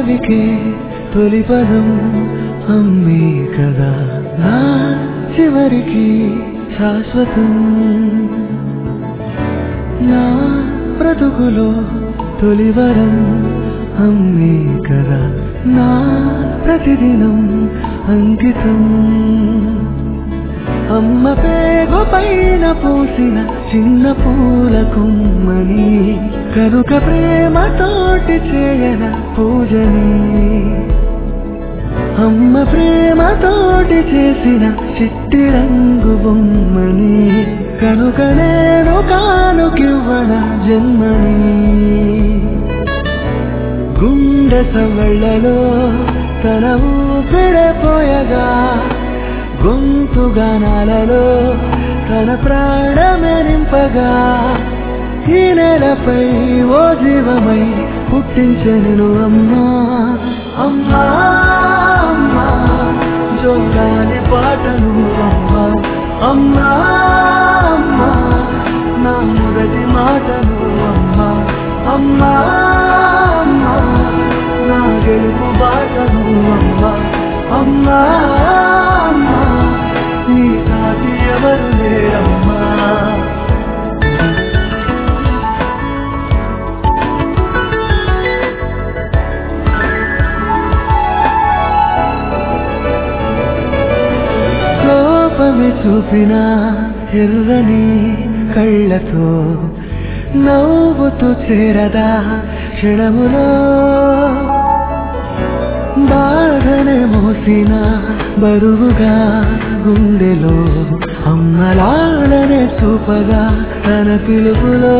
పల్లవికే తొలి పదం అమ్మే కదా నా చివరికి శాశ్వతం నా బ్రతుకులో తొలివరం అమ్మే కదా నా ప్రతిదినం అంకితం అమ్మ పేగు పైన పూసిన చిన్న పూల కొమ్మని కనుక ప్రేమతోటి చేయన పూజని అమ్మ ప్రేమతోటి చేసిన చిట్టి రంగు బొమ్మని కనుక నేను కానుకివ్వన జన్మని గుండె సవళ్ళలో తన ఊపిడపోయగా గొంతు గానాలలో తన ప్రాణమే నింపగా ఈ నేలపై ఓ జీవమై పుట్టించెను అమ్మా అమ్మా అమ్మా జోగాలి పాటను అమ్మా అమ్మా అమ్మా నా మొదటి మాటను అమ్మా అమ్మా అమ్మా నా గెలుపు బాటను అమ్మా అమ్మా అమ్మా నీ సాటి ఎవరు లేరమ్మా లోపమి చూపిన ఎర్రని కళ్ళతో నవ్వుతూ చేరదా క్షణములో బాధనే మోసిన బరువుగా గుండెలో అమ్మలాలనే చూపగా తన పిలుపులో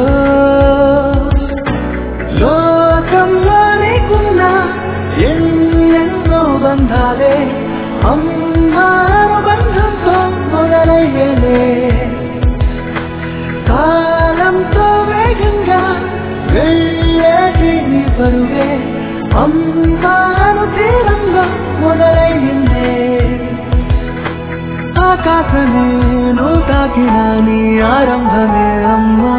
లోకంలో నీకున్న ఎన్నెన్నో బంధాలే అమ్మాను బంధంతో మొదలయ్యలే కాలంతో వేగంగా వెళ్ళేటి నీ పరుగే అమ్మాను తీరంగా మొదలయ్యిందే ఆకాశమే నువ్వు తాకిన నీ ఆరంభమే అమ్మా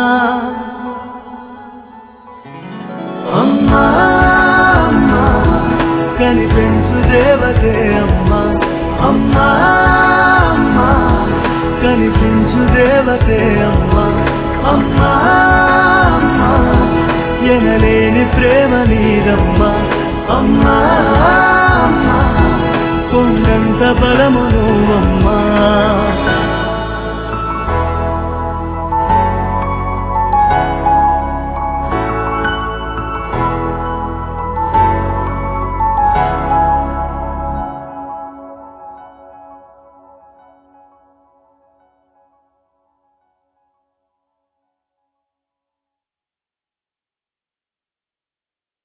అమ్మా అమ్మా కనిపించు దేవతే అమ్మా అమ్మా అమ్మా కనిపించు దేవతే అమ్మా అమ్మా అమ్మా ఎనలేని ప్రేమ నీదమ్మా అమ్మా అమ్మా కొండంత బలమును అమ్మా